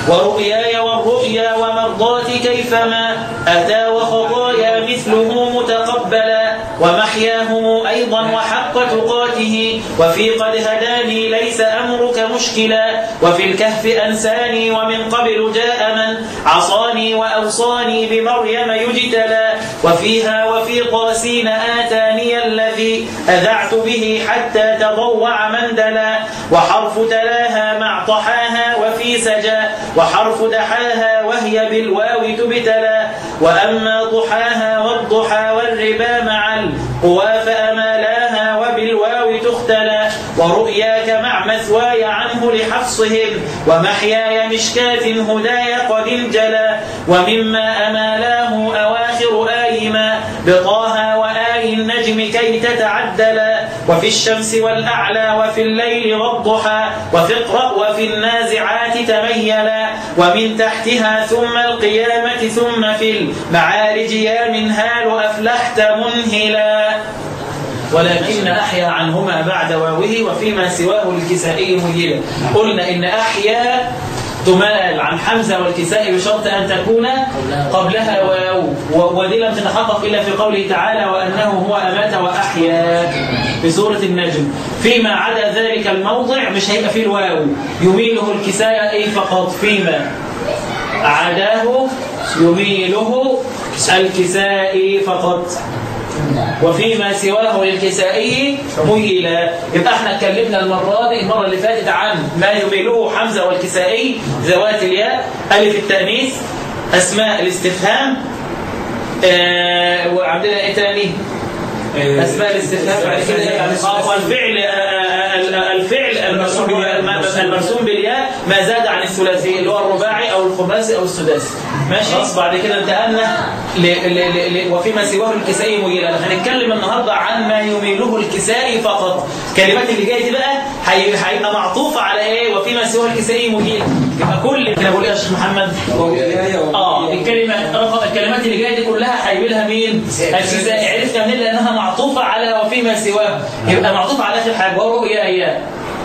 ورؤياي والرؤيا ومرضاتي كيفما أتى وخطايا مثله متقبلا ومحياهم أيضا وحق تقاته وفي قد هداني ليس أمرك مشكلا وفي الكهف أنساني ومن قبل جاء من عصاني وأوصاني بمريم يجتلى وفيها وفي قاسين آتاني الذي أذعت به حتى تضوع مندلا وحرف تلاها مع طحاها وفي سجا وحرف دحاها وهي بالواو تبتلى وأما ضحاها والضحى والربا مع القوى فأمالاها وبالواو تختلى ورؤياك مع مثواي عنه لحفصهم ومحياي مشكاة هداي قد انجلى ومما أمالاه أواخر آيما بطاها وآي النجم كي تتعدلا وفي الشمس والأعلى وفي الليل والضحى وفي اقرأ وفي النازعات تميلا ومن تحتها ثم القيامة ثم في المعارج يا منهال أفلحت منهلا ولكن أحيا عنهما بعد واوه وفيما سواه الكسائي مهيلا قلنا إن أحيا تمال عن حمزة والكساء بشرط أن تكون قبلها واو ودي لم تتحقق إلا في قوله تعالى وأنه هو أمات وأحيا في سورة النجم فيما عدا ذلك الموضع مش هيبقى فيه الواو يميله الكساء أي فقط فيما عداه يميله الكساء فقط وفيما سواه للكسائي ميلا يبقى احنا اتكلمنا المرة دي المرة اللي فاتت عن ما يميله حمزة والكسائي ذوات الياء ألف التأنيث أسماء الاستفهام آه وعندنا ايه تاني أسماء الاستفهام بعد كده والفعل الفعل المرسوم المرسوم بالياء ما زاد عن الثلاثي اللي هو الرباعي أو الخماسي أو السداسي ماشي بعد كده انتقلنا ل... ل... ل... وفيما سواه الكسائي مجيلا هنتكلم النهارده عن ما يميله الكسائي فقط الكلمات اللي جايه دي بقى هيبقى معطوفه على ايه وفيما سواه الكسائي مجيلا يبقى كل كده بقول ايه يا شيخ محمد اه الكلمه الكلمات اللي جايه دي كلها هيجي لها مين الكسائي عرفنا منين لانها معطوفه على وفيما سواه يبقى معطوفه على اخر حاجه ورؤيا اياه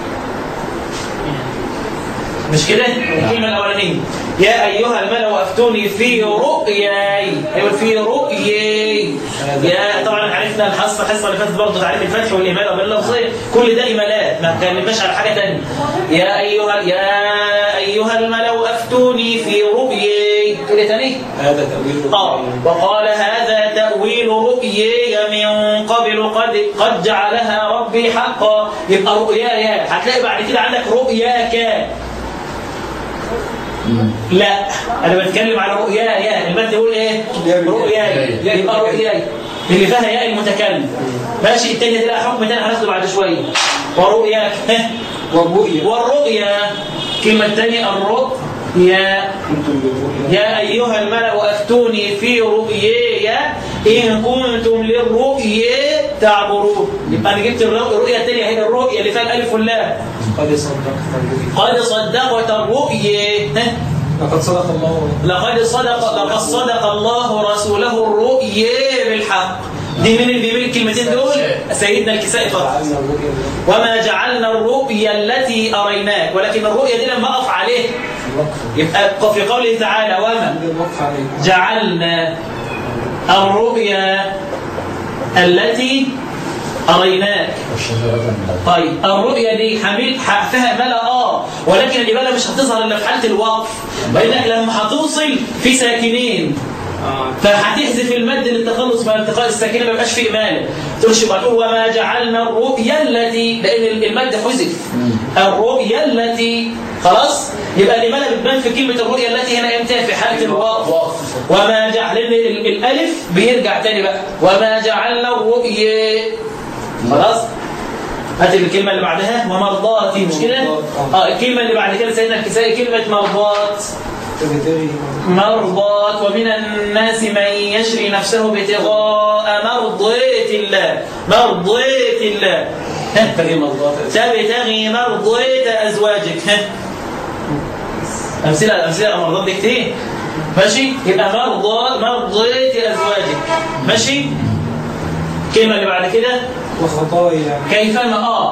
مش كده الكلمه الاولانيه يا ايها الملأ افتوني في رؤياي ايوه في رؤياي يا طبعا عرفنا الحصه الحصه اللي فاتت برضه تعريف الفتح والاماله باللفظيه كل ده امالات ما اتكلمناش على حاجه ثانيه يا ايها يا ايها الملأ افتوني في رؤياي تقول ايه ثاني هذا تأويل اه وقال هذا تأويل رؤياي من قبل قد قد جعلها ربي حقا يبقى رؤياي هتلاقي بعد كده عندك رؤياك لا انا بتكلم على رؤياي يا المد يقول ايه رؤياي يبقى رؤياي اللي فيها ياء المتكلم ماشي الثانيه دي لها حكم ثاني هناخده بعد شويه ورؤياك والرؤيا والرؤيا الكلمه الثانيه الرؤيا يا ايها الملأ افتوني في رؤياي ان كنتم للرؤيا تعبرون يبقى انا جبت الرؤيا الثانيه هي الرؤيا اللي فيها الالف واللام قد صدقت الرؤيا قد صدقت الرؤيا لقد صدق الله لقد صدق لقد صدق الله رسوله الرؤيا بالحق دي مين اللي بيقول الكلمتين دول سيدنا الكسائي فقط جعلنا الرؤيا وما جعلنا الرؤيا التي أريناك ولكن الرؤيا دي لما أقف عليه الوقف يبقى في قوله تعالى وما الوقف عليه جعلنا الرؤيا التي أريناك طيب الرؤيا دي حميل ح- فيها إمالة آه ولكن الإمالة مش هتظهر إلا في حالة الوقف لأنك لما هتوصل في ساكنين آه. فهتحذف المد للتخلص من التقاء الساكنه ما يبقاش فيه إمالة تقولش بقى تقول وما جعلنا الرؤيا التي لأن المد حذف الرؤيا التي خلاص يبقى الإمالة بتبان في كلمة الرؤيا التي هنا امتى في حالة الوقف وما جعل لأن ال- الألف بيرجع تاني بقى وما جعلنا الرؤيا خلاص هات الكلمة اللي بعدها ومرضاتي مش كده؟ اه الكلمة اللي بعد كده سيدنا الكسائي كلمة مرضات تبتغي مرضات ومن الناس من يشري نفسه ابتغاء مرضات الله مرضات الله ها؟ تبتغي مرضات تبتغي مرضات ازواجك ها؟ امثله امثله مرضات دي كتير ماشي يبقى مرضات مرضات ازواجك ماشي الكلمه اللي بعد كده وخطايا كيفما اه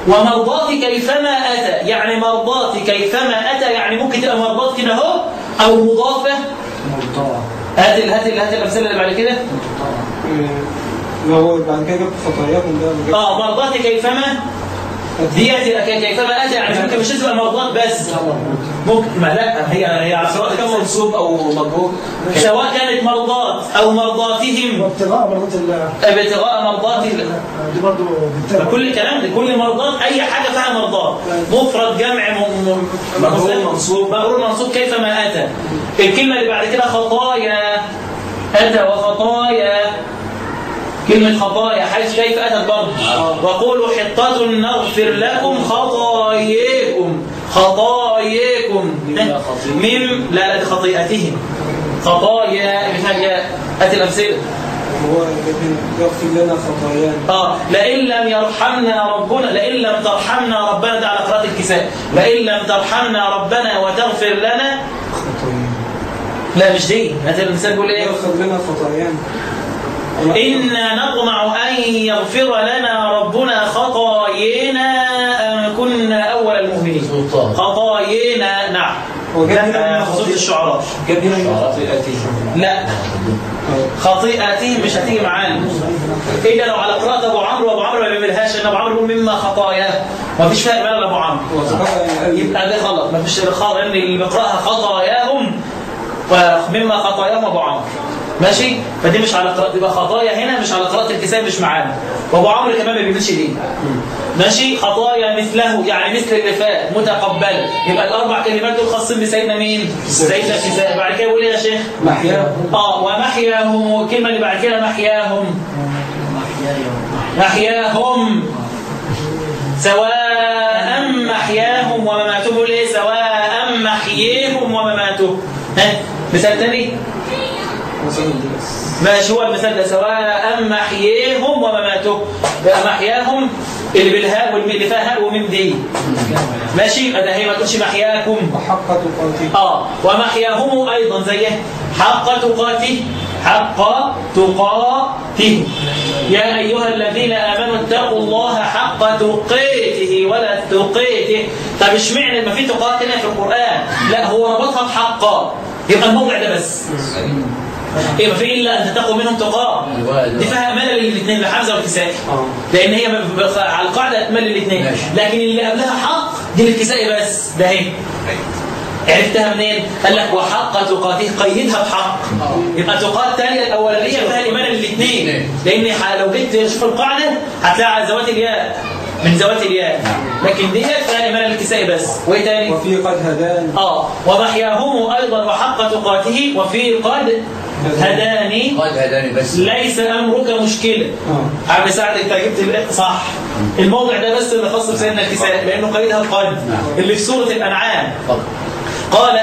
ومرضاتي كيفما أتى يعني مرضاتي كيفما أتى يعني ممكن تبقى مرضات كده أهو أو مضافة مرضاة هات ال- هات ال- هات الأمثلة اللي بعد كده ما هو بعد كده جبت خطاياكم ده وجبت- اه مرضاتي كيفما ديت كيفما أتى يعني ممكن مش تبقى مرضات بس ممكن ما لا هي هي على سواء سواء كان منصوب او مجهول سواء كانت مرضات أو مرضاتهم وابتغاء مرضات الله ابتغاء مرضات الله دي برضه بتبقى فكل كلام ده كل مرضات اي حاجه فيها مرضات مفرد جمع م- م- مجرور مسلم، منصوب. مجرور منصوب كيفما اتى الكلمه اللي بعد كده خطايا اتى وخطايا كلمة خطايا حيث كيف أتت برضه وقولوا حطة نغفر لكم خطاياكم خطاياكم مما خطيئة. مم لا لا دي خطيئتهم خطايا بتاع هات الأمثلة هو جبت- يغفر لنا خطايانا اه لئن لم يرحمنا ربنا لئن لم ترحمنا ربنا ده على قراءة الكساء لئن لم ترحمنا ربنا وتغفر لنا خطايانا لا مش دي هذا المثال بيقول ايه يغفر لنا خطايانا إنا نطمع أن يغفر لنا ربنا خطايانا أن كنا أول المؤمنين سلطان. خطايانا نعم وجد لا هنا خصوص خطيئة. الشعراء جاب هنا من خطيئتهم لا خطيئاتهم مش هتيجي معانا الا لو على قراءه ابو عمرو وابو عمرو ما بيعملهاش ان ابو عمرو بيقول مما خطاياه ما فيش فرق بين ابو عمرو يبقى ده غلط ما فيش رخاء لان اللي بيقراها خطاياهم ومما خطاياهم ابو عمرو ماشي فدي مش على قراءه يبقى خطايا هنا مش على قراءه الكتاب مش معانا وابو عمرو كمان ما بيعملش دي ماشي خطايا مثله يعني مثل اللي فات متقبله يبقى الاربع كلمات دول خاصين بسيدنا مين سيدنا الكتاب بعد كده يقول ايه يا شيخ محياهم اه ومحياهم الكلمه اللي بعد كده محياهم محياهم سواء محياهم ومماتهم يقول ايه سواء محييهم ومماتهم ها مثال تاني مثلا دي بس ماشي هو المثال ده سواء محييهم ومماتهم بقى محياهم اللي بالهاء والميم اللي فيها هاء وميم دي ماشي ده هي ما تقولش محياكم وحق تقاتل اه ومحياهم ايضا زيه حق تقاته حق تقاته يا ايها الذين امنوا اتقوا الله حق تقاته ولا تقاته طب اشمعنى ما في تقات هنا في القران لا هو ربطها بحق يبقى الموضع ده بس ايه ما في الا ان تتقوا منهم تقاه دي فيها امانه للاثنين لحمزه والكسائي اه لان هي ب- ب- على القاعده تمل الاثنين ماشي. لكن اللي قبلها حق دي للكسائي بس ده هي عرفتها منين؟ قال لك وحق تقاته قيدها بحق يبقى تقات تانية الاولانيه فيها الايمان للاثنين لان ح- لو جيت تشوف القاعده هتلاقي على ذوات الياء من ذوات الياء لكن ديت فيها ايمان للكسائي بس وايه تاني؟ وفي قد هدان اه ومحياهم ايضا وحق تقاته وفي قد هداني قد هداني بس ليس امرك مشكله اه عم سعد انت جبت الإيه؟ صح الموضع ده بس اللي خاص بسيدنا الكساء لانه قيدها قد اللي في سوره الانعام اتفضل. قال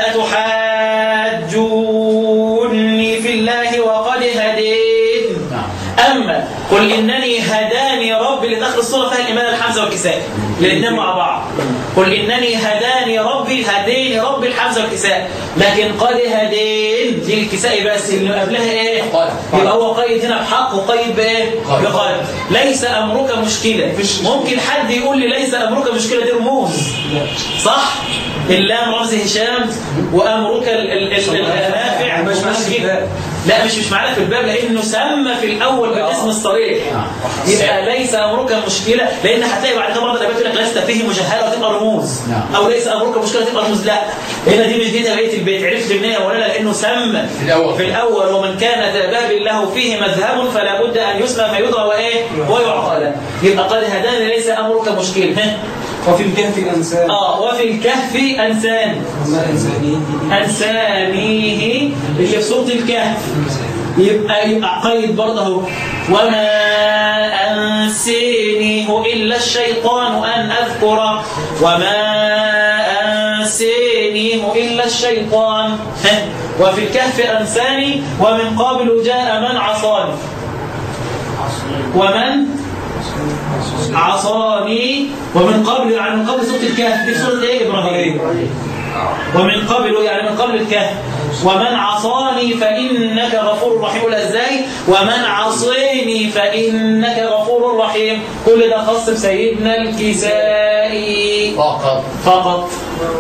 اتحاجوني في الله وقد هدين نعم اما قل انني هداني ربي اللي داخل الصوره فيها الايمان الحمزه والكساء الاثنين مع بعض قل انني هداني ربي هديني ربي الحمزه والكساء لكن قد هدين دي الكساء بس اللي قبلها ايه قد. يبقى هو قيد هنا بحق وقيد بايه قد. بقد ليس امرك مشكله ممكن حد يقول لي ليس امرك مشكله دي رموز صح اللام رمز هشام وامرك ال- ال- ال- النافع مش معانا في الباب. لا مش مش معانا في الباب لانه سمى في الاول بالاسم الصريح يبقى ليس امرك مشكله لان هتلاقي بعد كده بعض الابيات يقول لك لست فيه مجهله وتبقى رموز نعم. او ليس امرك مشكله تبقى رموز لا هنا دي مش دي بقيه البيت عرفت منين يا مولانا لانه سمى في الأول. في الاول ومن كان ذا باب له فيه مذهب فلا بد ان يسمى فيدعى وايه ويعطى له يبقى قد هداني ليس امرك مشكله ها؟ وفي الكهف انسان اه وفي الكهف انسان وما انسانيه أنسانيه اللي في سورة الكهف يبقى يبقى قيد برضه اهو وما أنسانيه إلا الشيطان أن أذكره وما أنسانيه إلا الشيطان ها. وفي الكهف أنساني ومن قبل جاء من عصاني ومن عصاني ومن قبل يعني من قبل سورة الكهف دي سورة إيه إبراهيم ومن قبل يعني من قبل الكهف ومن عصاني فإنك غفور رحيم قولها ازاي ومن عصيني فإنك غفور رحيم كل ده خاص بسيدنا الكسائي فقط فقط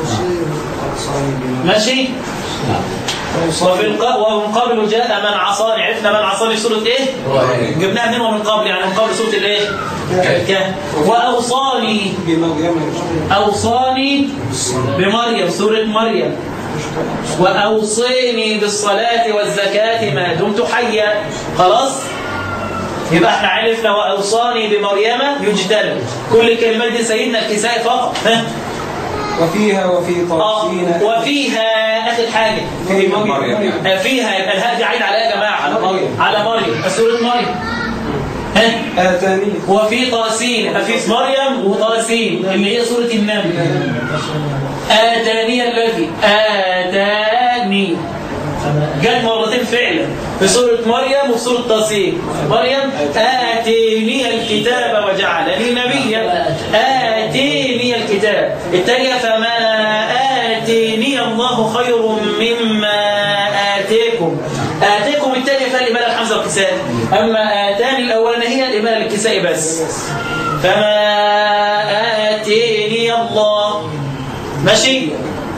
ماشي وفي الق... ومن قبل جاء من عصاني عرفنا من عصاني في سورة ايه جبناها منه من قبل يعني من قبل سورة الايه الكهف وأوصاني بمريم أوصاني بمريم سورة مريم وأوصيني بالصلاة والزكاة ما دمت حيا خلاص يبقى احنا عرفنا وأوصاني بمريم يجتنب كل الكلمات دي سيدنا الكسائي فقط ها وفيها وفي آه، طرفين وفيها آخر حاجة في مريم آه، فيها يبقى الهاء دي عايد على ايه يا جماعة على مريم. على مريم سورة مريم ها آتاني وفي طاسين يبقى في مريم وطاسين اللي هي سورة النمل آتاني الذي آتاني جت مرتين فعلا في سورة مريم وفي سورة طاسين مريم آتيني الكتاب وجعلني نبيا آتيني الكتاب الثانية فما آتيني الله خير مما آتيكم آتيكم الثانية فيها الإمالة الحمزة والكساء أما آتاني الأولانية هي الإمالة الكساء بس فما آتيني الله ماشي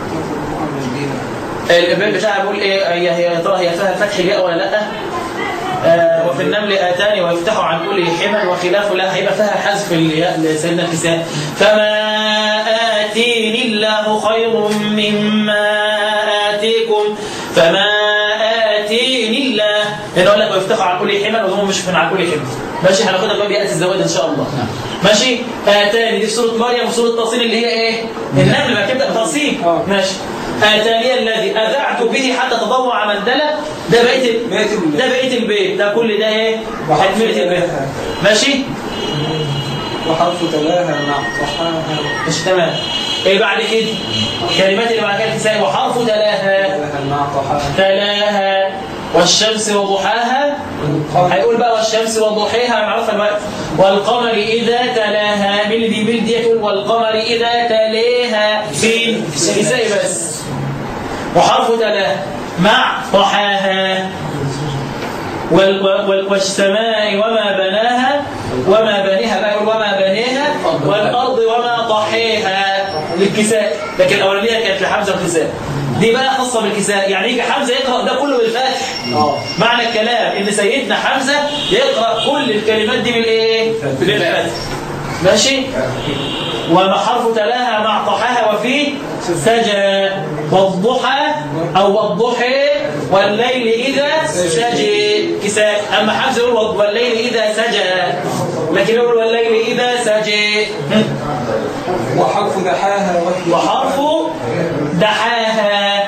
الباب بتاعها بيقول ايه هي هي يا ترى هي فيها فتح جاء ولا لا آه وفي النمل اتاني ويفتحوا عن كل حمل وخلافه لا هيبقى فيها حذف الياء لسيدنا الكساء فما اتيني الله خير مما اتيكم فما اتيني الله هنا اقول لك ويفتحوا عن كل حمل وهم مش عن كل حمل ماشي هناخدها بقى بيئات الزواج ان شاء الله ماشي اتاني دي في سوره مريم وسوره تصين اللي هي ايه النمل ما تبدا بتصين آه. ماشي آتاني الذي أذعت به حتى تضوع مندلة ده بقية ال- بقية ال- ده بقية البيت ده كل ده ايه وحرف حتمية البيت تلاها. ماشي وحرف تلاها مع طحاها مش تمام ايه بعد كده كلمات اللي بعد كده تساوي وحرف تلاها تلاها مع طحاها تلاها والشمس وضحاها هيقول بقى والشمس وضحيها معروفه الوقت والقمر اذا تلاها مين اللي دي مين دي يقول والقمر اذا تلاها فين نسائي بس وحرف تلاها مع ضحاها وال وال والسماء وما بناها وما بنيها بقى يقول وما بنيها والارض وما طحيها للكساء لكن الاولانيه كانت لحمزه والكساء دي بقى خاصه بالكساء يعني يجي حمزه يقرا ده كله بالفتح معنى الكلام ان سيدنا حمزه يقرا كل الكلمات دي بالايه بالفتح ماشي وما حرف تلاها مع طحاها وفي سجى والضحى او والضحى والليل اذا سجى كساء اما حمزه يقول والليل اذا سجى لكن يقول والليل اذا سجى وحرف دحاها وهي وحرف دحاها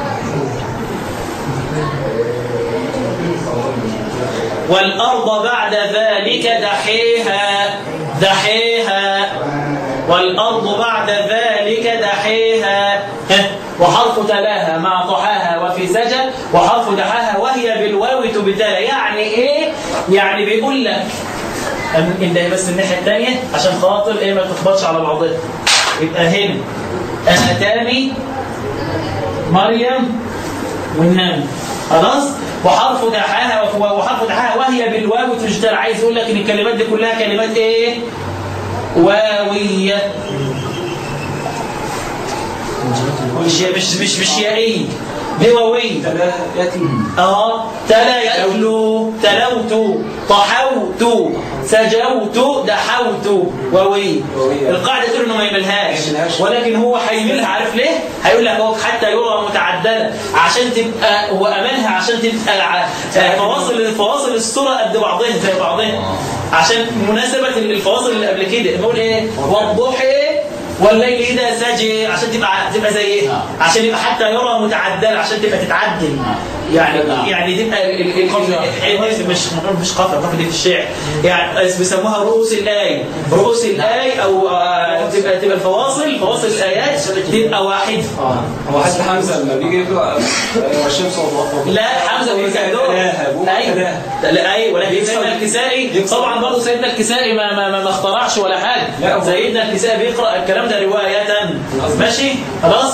والأرض بعد ذلك دحيها دحيها والأرض بعد ذلك دحيها ها، وحرف تلاها مع ضحاها وفي سجى وحرف دحاها وهي بالواو تبتلى يعني ايه يعني بيقول لك أم- ان ده بس الناحيه الثانيه عشان خاطر ايه ما تخبطش على بعضها يبقى هنا اتاني مريم والنمل خلاص وحرف دحاها وف- وحرف دحاها وهي بالواو تجتر عايز يقول لك ان الكلمات دي كلها كلمات ايه واويه مش مش مش مش يائيه دي واويه تلاها ياتي اه تلا يتلو تلوت طحوت سجوت دحوت ووي ووي. القاعده تقول انه ما يملهاش ما يملهاش. ولكن هو هيملها عارف ليه هيقول لك هو حتى يرى متعدله عشان تبقى هو املها عشان تبقى ع- آه، فواصل فواصل الصوره قد بعضها زي بعضها عشان مناسبه الفواصل اللي قبل كده نقول ايه والضحى والليل اذا سجى عشان تبقى تبقى زي ايه عشان يبقى حتى يرى متعدل عشان تبقى تتعدل يعني يعني تبقى ال- ال- ال- ال- مش مش قافيه قافيه دي في الشعر يعني بيسموها رؤوس الايه رؤوس الايه او آه، تبقى تبقى الفواصل فواصل الايات تبقى واحد هو حتى حمزه لما بيجي يقرا آه، والشمس والضحى لا حمزه بيساعدوه ايوه لا ايوه ولكن سيدنا الكسائي طبعا برضه سيدنا الكسائي ما ما ما, ما اخترعش ولا لا، حاجه هو- سيدنا الكسائي بيقرا الكلام ده روايه ماشي خلاص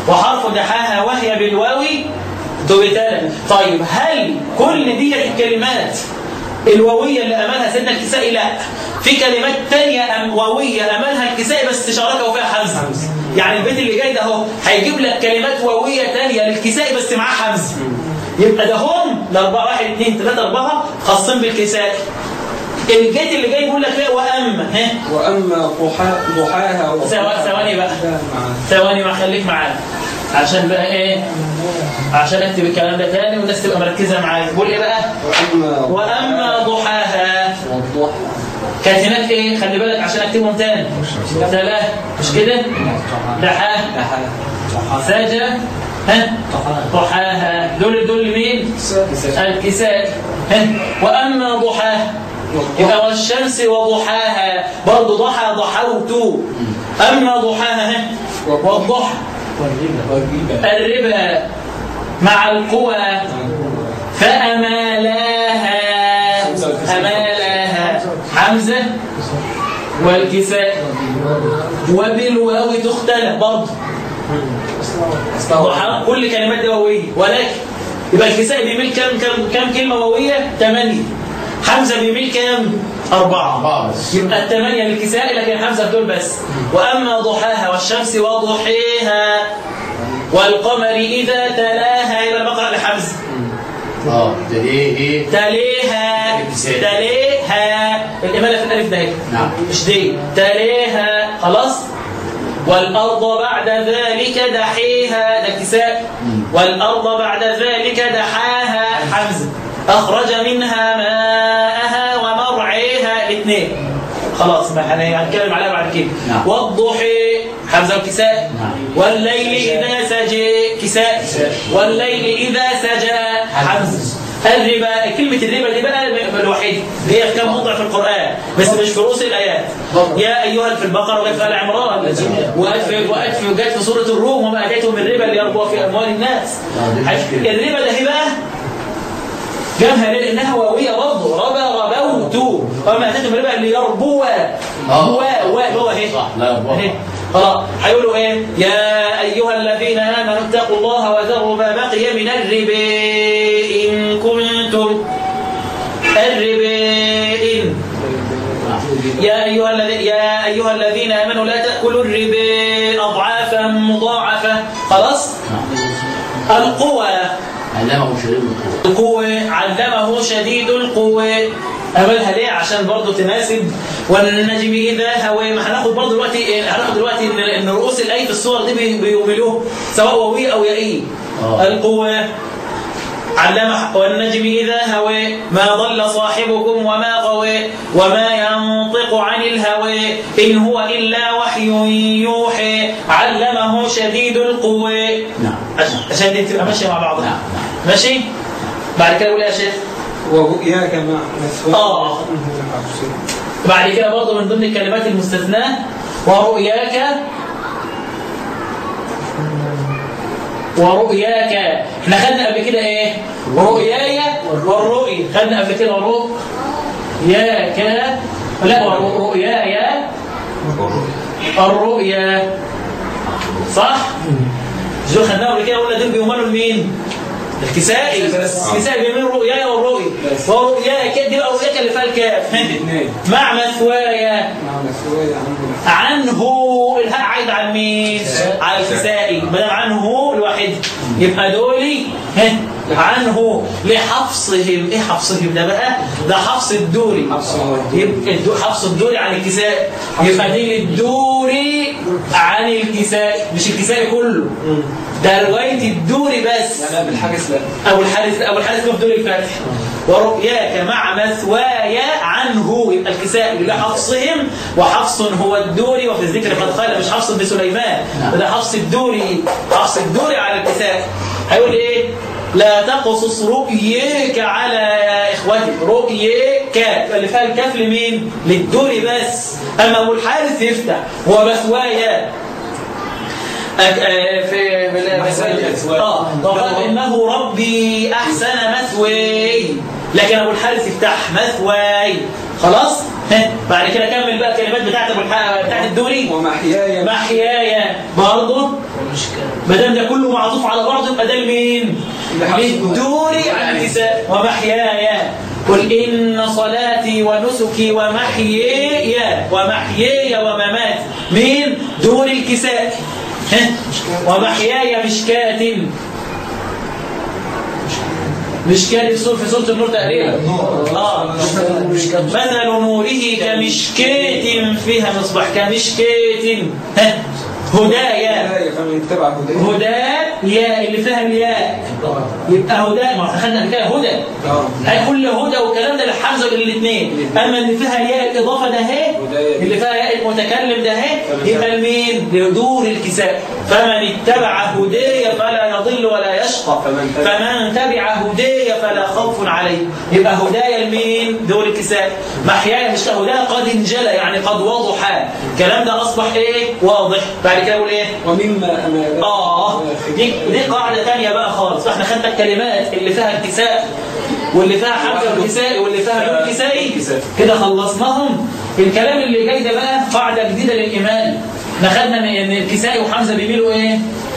وحرف دحاها وهي بالواو تبتلى طيب هل كل دي الكلمات الواوية اللي أمالها سيدنا الكسائي لا في كلمات تانية أم- واوية أمالها الكسائي بس شاركه فيها حمزة يعني البيت اللي جاي ده اهو هيجيب لك كلمات واوية تانية للكسائي بس معاه حمزة يبقى ده هم الأربعة واحد اثنين ثلاثة أربعة خاصين بالكسائي البيت اللي جاي بيقول لك ايه وأما ها وأما ضحا- ضحاها و- ثواني- ثواني بقى. لا، معاك. ثواني ما خليك معانا عشان بقى ايه عشان اكتب الكلام ده تاني والناس تبقى مركزه معايا بقول ايه بقى وأما واما ضحاها والضحى كانت هناك ايه خلي بالك عشان اكتبهم تاني ثلاث مش كده دحاها ضحاها سجى ها ضحاها دول دول مين الكساء ها واما ضحاها يبقى والشمس وضحاها برضه ضحى ضحوت اما ضحاها ها والضحى الربا مع القوى فأمالاها أمالاها حمزة والكساء وبالواو تختلف برضه ضحى كل كلمات دي واوية ولكن يبقى الكساء بيميل كام كام كام كلمة واوية؟ ثمانية حمزة بيميل كام؟ أربعة أربعة بس. يبقى الثمانية للكساء لكن حمزة دول بس وأما ضحاها والشمس وضحيها والقمر إذا تلاها يبقى بقرأ لحمزة اه ده ايه ايه تليها الكساء. تليها الإمالة في الألف ده هي. نعم. مش دي تليها خلاص والأرض بعد ذلك دحيها ده كساء والأرض بعد ذلك دحاها حمزة أخرج منها ماءها ومرعيها الاثنين خلاص ما احنا هنتكلم عليها بعد كده نعم. والضحى حمزة والكساء نعم. والليل إذا سجى كساء كساء. والليل إذا سجى حمزة الربا كلمة الربا دي بقى الوحيدة اللي هي في كم موضع في القرآن بس مش في رؤوس الآيات يا أيها في البقرة وجت في آل عمران وقت في وقت في جت في سورة الروم وما أتيتهم من ربا ليربوا في أموال الناس آه، دي مشكلة. الربا ده هي بقى جابها ليه؟ لأنها واوية برضه ربا ربوت وما أتيتهم من ربا ليربوا آه. و و هو اهي صح، لا يربوها. اهي. خلاص هيقولوا ايه يا ايها الذين امنوا اتقوا الله وذروا ما بقي من الربا ان كنتم الربا إن يا أيها الذين يا أيها الذين آمنوا لا تأكلوا الربا أضعافا مضاعفة خلاص القوى علمه شديد القوة القوة علمه شديد القوة أملها ليه عشان برضه تناسب والنجم إذا هوى ما هناخد برضه دلوقتي هناخد دلوقتي إن إن رؤوس الآية في الصور دي بي- بيؤملوه سواء واوي أو يائي آه. القوة علم والنجم إذا هوى ما ضل صاحبكم وما غوى وما ينطق عن الهوى إن هو إلا وحي يوحي علمه شديد القوة نعم عشان- عشان دي تبقى ماشية مع بعضها نعم نعم ماشي بعد كده قول يا شيخ ورؤياك مع مثواه آه. بعد كده برضه من ضمن الكلمات المستثناة ورؤياك ورؤياك احنا خدنا قبل كده ايه رؤياي والرؤي خدنا قبل كده رؤياك لا ور- رؤياي الرؤيا صح مش دول خدناهم قبل كده قلنا دول بيمالوا لمين الكسائي الكسائي بيميل رؤياي والرؤي ورؤياك دي بقى رؤياك اللي فيها الكاف مع مثوايا مع مثواه عنه عنه الهاء عايد عن مين؟ على الكسائي ما دام عنه الواحد يبقى دولي ها عنه لحفصهم ايه حفصهم ده بقى؟ ده حفص الدوري حفص الدوري. يبقى الدو- حفص الدوري عن الكسائي يبقى دي للدوري عن الكسائي مش الكسائي كله ده رواية الدوري بس يعني بالحدث لا أبو الحارث أبو الحارث مفدول الفتح ورؤياك مع مثواي عنه يبقى الكساء لحفصهم وحفص هو الدوري وفي الذكر قد قال مش حفص بن سليمان ده حفص الدوري حفص الدوري على الكساء هيقول إيه لا تقصص رؤياك على إخوتك رؤياك يبقى اللي فيها الكاف لمين؟ للدوري بس أما أبو الحارث يفتح ومثواي أك- آه، في مثواي. اه وقال انه ربي احسن مثواي لكن ابو الحارث يفتح مثواي خلاص ها بعد كده كمل بقى الكلمات بتاعت ابو الحق بتاعت الدوري ومحياي محياي برضه ما دام ده كله معطوف على بعضه يبقى ده لمين؟ للدوري عن الكساء ومحياي قل إن صلاتي ونسكي ومحياي ومحياي ومماتي مين؟ دور الكساء ها؟ ومحياي مشكاة مشكاة في سورة في سورة النور تقريبا اه مثل نوره كمشكاة فيها مصباح كمشكاة ها هدايا هدايا فمن اتبع هدايا هدايا اللي فيها الياء يبقى هدايا ما احنا خدنا قبل كده هدى اه هي كل هدى والكلام ده للحمزه للاثنين اما اللي فيها ياء الاضافه ده اهي هدايا. اللي فيها ياء المتكلم ده اهي يبقى لمين لدور الكساء فمن اتبع هدايا فلا يضل ولا يشقى فمن تبع- فمن تبع هدايا فلا خوف عليه يبقى هدايا لمين دور الكساء محياي مش هدايا قد انجلى يعني قد وضح الكلام ده اصبح ايه واضح بعد كده اقول ايه ومما أمامه اه دي دي قاعده ثانيه بقى خالص احنا خدنا الكلمات اللي فيها الكساء واللي فيها حمزه الكسائي واللي فيها نون الكسائي كده خلصناهم الكلام اللي جاي ده بقى قاعده جديده للايمان احنا خدنا ان إن الكسائي وحمزه بيميلوا ايه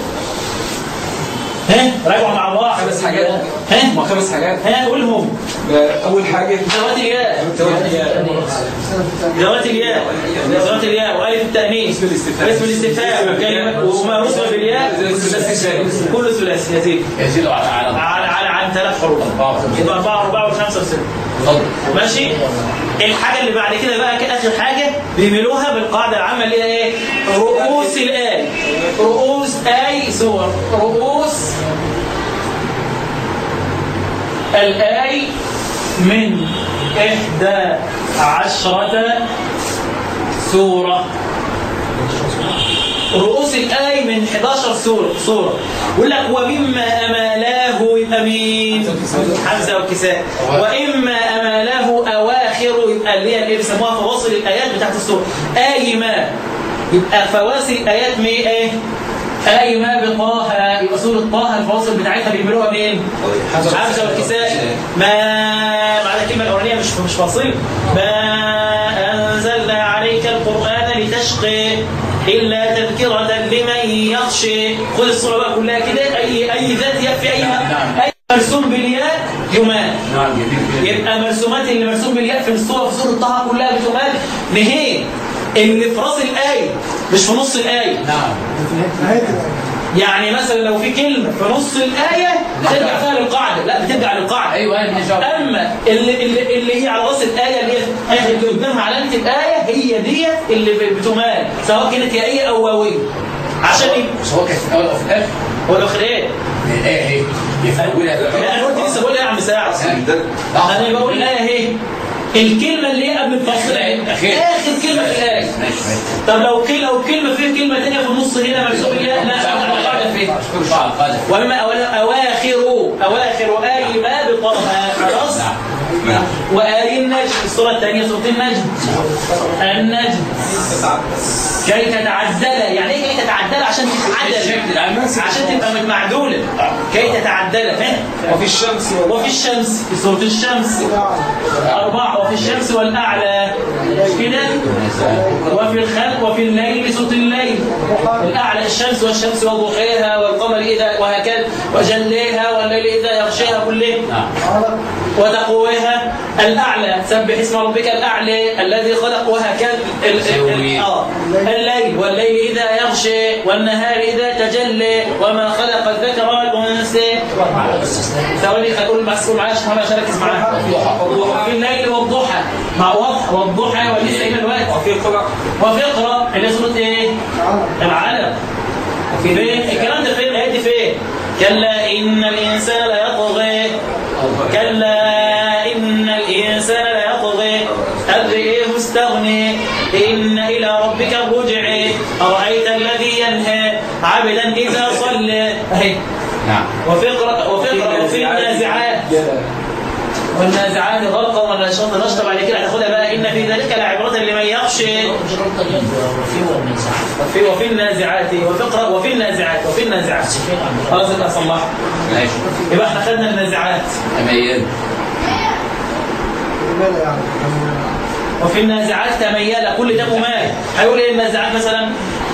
ها راجعوا مع بعض خمس حاجات ها ما خمس حاجات ها قولهم أول حاجة ذوات الياء ذوات الياء. ذوات الياء ذوات الياء والف التانيث اسم الاستفهام. اسم الاستفهام وكلمه وما رسم بالياء كله ثلاثي يا سيدي يزيد على على على على عن ثلاث حروف أربعة. يبقى أربعة أربعة وخمسة وستة اتفضل ماشي الحاجة اللي بعد كده بقى آخر حاجة بيميلوها بالقاعدة العامة اللي هي إيه رؤوس الآي رؤوس آي سور رؤوس الآي من إحدى عشرة سورة رؤوس الآي من 11 سورة سورة يقول لك ومما أمالاه يبقى مين؟ حمزة والكساء وإما أمالاه أواخر يبقى اللي هي اللي بيسموها فواصل الآيات بتاعت السورة آي ما يبقى فواصل الآيات مي إيه؟ آي ما بطه يبقى سورة طه الفواصل بتاعتها بيعملوها مين؟ حمزة والكساء ما معنى الكلمة الأولانية مش مش فاصل ما أنزلنا عليك القرآن لتشقي إلا تذكرة لمن يخشى خذ الصورة بقى كلها كده أي أي ذات ياء في أي أي مرسوم بالياء يمال نعم جميل يبقى مرسومات اللي مرسوم بالياء في الصورة في سورة طه كلها بتمال نهي اللي في راس الآية مش في نص الآية نعم يعني مثلا لو في كلمة في نص الآية ترجع فيها للقاعدة لا بترجع للقاعدة ايوه انا بنجاوب اما اللي, اللي, اللي هي على راس الايه اللي هي اللي قدامها علامه الايه هي ديت اللي بتمال سواء كانت يائيه او واويه عشان ايه؟ بس هو كان في الاول او في الاخر هو الاخر ايه؟ من الايه اهي يفهمونها لا انا كنت لسه بقول ايه يا عم ساعه انا بقول الايه اهي الكلمه اللي هي قبل الفصل أخير. اخر كلمه في الايه ماشي ماشي طب لو كلمه لو كلمه فيه كلمه ثانيه في النص هنا مرسوم لا لا القاعده فين؟ اشكر شعر القادم ومما أولا- اواخر اواخر اي ما بطه خلاص نعم وآي النجم الصورة الثانية سورة النجم النجم كي تتعدل يعني ايه كي تتعدل عشان تتعدل الشكل العام عشان تبقى معدولة كي تتعدل ها وفي الشمس وفي الشمس في سورة الشمس أربعة وفي الشمس والأعلى مش كده وفي الخلق وفي الليل سورة الليل الأعلى الشمس والشمس وضحيها والقمر إذا وهكذا وجليها والليل إذا يغشاها كله نعم وتقويها الأعلى سبح اسم ربك الأعلى الذي خلق وهكذا ال- ال- سوي. آه. الليل والليل إذا يغشى والنهار إذا تجلى وما خلق الذكر والأنثى ثواني هقول بس قول معايا عشان انا عشان اركز معاها وفي الليل والضحى مع وضح والضحى ولسه قايل الوقت وفي قرأ وفي اقرا اللي هي سوره ايه؟ العلم فين الكلام ده فين الآيات دي فين كلا إن الإنسان ليطغى كلا إن الإنسان ليطغى أن رآه استغنى إن إلى ربك الرجع أرأيت الذي ينهى عبدا إذا صلى أهي نعم وفي اقرا وفي اقرا وفي النازعات والنازعات غرقا والناشطات نشطا بعد كده هتاخدها بقى ان في ذلك لعبرة لمن يخشى وفي وفي النازعات وفي اقرا وفي النازعات وفي النازعات خلاص انت صلحت ماشي يبقى احنا خدنا النازعات تميز لماذا يعني؟ وفي النازعات تميل كل ده ممال هيقول ايه النازعات مثلا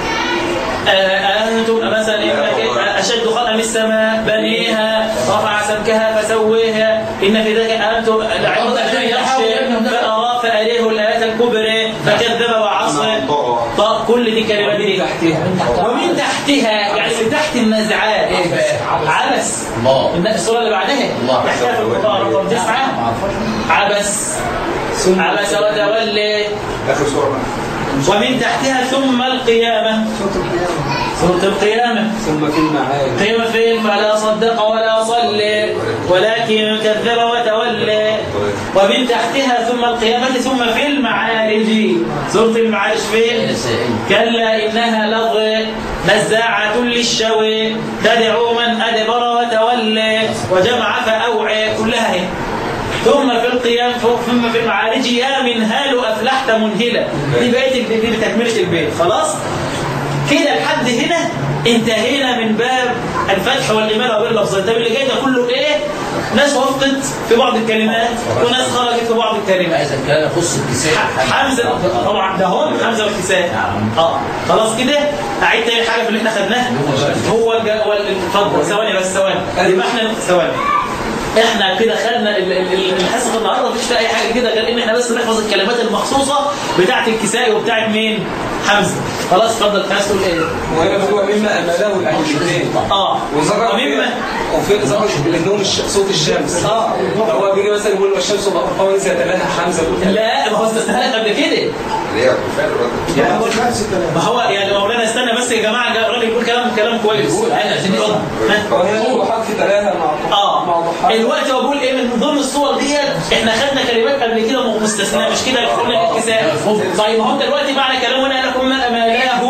آه، أنتم مثلا إنك أشد خلقا من السماء بنيها رفع سمكها فسويها إن في ذلك أنتم لعبد من يخشى فأرى فأريه الآيات الكبرى فكذب وعصى طب كل دي كلمات دي ومن تحتها يعني من تحت النازعات إيه بقى؟ عبس الله. الن- السورة اللي بعدها الله. تحتها في القرآن رقم تسعة عبس عبس وتولى اخر صوره ومن تحتها ثم القيامة صوت القيامة سورة القيامة ثم في المعاد قيم فين فلا صدق ولا صلى ولكن كذب وتولى ومن تحتها ثم القيامة ثم في المعارج سورة المعارج فين كلا إنها لظى نزاعة للشوي تدعو من أدبر وتولى وجمع فأوعى كلها هي ثم في القيام ثم في المعارج يا من هال أفلحت منهلة دي بقيت دي بتكملة البيت خلاص كده لحد هنا انتهينا من باب الفتح والإمالة باللفظين طب اللي جاي ده كله ايه ناس وفقت في بعض الكلمات وناس خرجت في بعض الكلمات إذا كان يخص الكساء حمزة طبعا ده هم حمزة والكساء اه خلاص كده اعيد تاني حاجة في اللي احنا خدناها هو الج... هو ال- اتفضل ثواني بس ثواني يبقى احنا ثواني احنا كده خدنا ال- ال- ال- الحصه النهارده مفيش فيها اي حاجه كده غير ان احنا بس نحفظ الكلمات المخصوصه بتاعه الكسائي وبتاعه مين؟ حمزه خلاص اتفضل عايز تقول ايه؟ وهنا بتبقى مما اماله الاهليتين اه وذكر ومما وفي ذكر منهم الش- صوت الشمس اه هو بيجي مثلا يقول والشمس بقى سيتلاها حمزه لا ما هو استثناء قبل كده اللي هي كفايه الرد يعني هو نفس الكلام ما هو يعني مولانا استنى بس يا جماعه الراجل يقول كلام كلام كويس يقول، أنا عشان اتفضل. ها؟ وهنا هو حرف تلاها مع اه مع ضحاها الوقت هو بقول ايه من ضمن الصور ديت احنا خدنا كلمات قبل كده مستثناء مش كده قلنا الكساء طيب ما هو دلوقتي معنى كلامنا لكم ما امالاه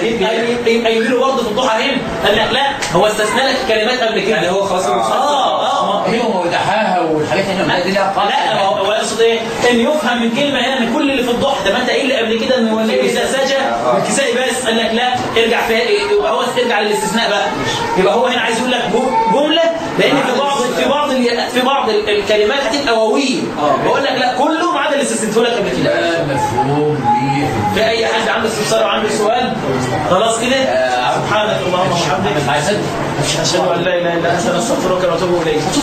يميلوا برضه في الضحى هنا قال لك لا هو استثنى لك الكلمات قبل كده يعني هو خلاص اه اه هي ودحاها والحاجات اللي احنا دي لها قاعدة. لا هو هو يقصد ايه؟ ان يفهم من كلمه هنا ان كل اللي في الضحى طب ما انت قايل لي قبل كده ان هو الكساء سجى والكساء بس قال لك لا ارجع في يبقى هو ارجع للاستثناء بقى يبقى هو هنا عايز يقول لك جو- جمله لان في بعض في بعض ال- في بعض ال- الكلمات هتبقى واويه بقول لك لا كله ما عدا اللي استثنيته لك قبل كده لا مفهوم ليه في اي حد عنده استفسار وعنده سؤال خلاص كده سبحانك اللهم وبحمدك عايز اشهد ان لا اله الا انت نستغفرك ونتوب اليك